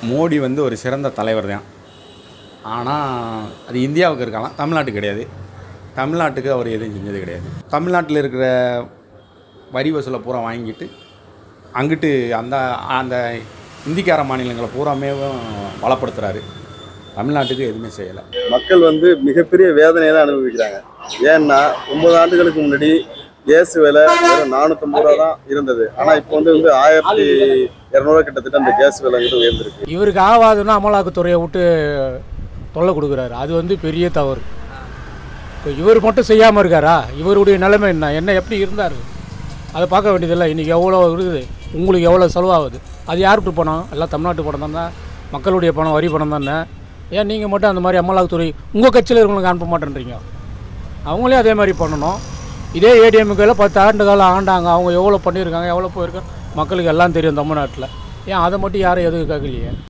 மோடி வந்து ஒரு சிறந்த தலைவர் தான் ஆனால் அது இந்தியாவுக்கு இருக்கலாம் தமிழ்நாட்டுக்கு கிடையாது தமிழ்நாட்டுக்கு அவர் எதுவும் செஞ்சது கிடையாது தமிழ்நாட்டில் இருக்கிற வரி வசூலை பூரா வாங்கிட்டு அங்கிட்டு அந்த அந்த இந்திக்கார மாநிலங்களை பூராமே வளப்படுத்துகிறாரு தமிழ்நாட்டுக்கு எதுவுமே செய்யலை மக்கள் வந்து மிகப்பெரிய வேதனையை தான் அனுபவிக்கிறாங்க ஏன்னா ஒன்பது ஆண்டுகளுக்கு முன்னாடி கேஸ் விலை வெறும் நானூற்றம்பது ரூபா தான் இருந்தது ஆனால் இப்போ வந்து வந்து ஆயிரத்தி இரநூறுவா கிட்டத்தட்ட அந்த கேஸ் விலைங்கிறது உயர்ந்திருக்கு இவருக்கு ஆகாதுன்னா அமலாக்கத்துறையை விட்டு தொல்லை கொடுக்குறாரு அது வந்து பெரிய தவறு இப்போ இவர் மட்டும் செய்யாமல் இருக்காரா இவருடைய நிலைமை என்ன என்ன எப்படி இருந்தார் அதை பார்க்க வேண்டியதில்லை இன்றைக்கி எவ்வளோ இருக்குது உங்களுக்கு எவ்வளோ செலவாகுது அது யாருக்கு பணம் எல்லாம் தமிழ்நாட்டு பணம் தானே மக்களுடைய பணம் வரி பணம் தானே ஏன் நீங்கள் மட்டும் அந்த மாதிரி அமலாக்கத்துறை உங்கள் கட்சியில் இருக்கவங்களுக்கு அனுப்ப மாட்டேன்றீங்க அவங்களே அதே மாதிரி பண்ணணும் இதே ஏடிஎம்கையில் பத்து ஆண்டு காலம் ஆண்டாங்க அவங்க எவ்வளோ பண்ணியிருக்காங்க எவ்வளோ போயிருக்காங்க மக்களுக்கு எல்லாம் தெரியும் தமிழ்நாட்டில் ஏன் அதை மட்டும் யாரும் எதுவும் கேட்கலையே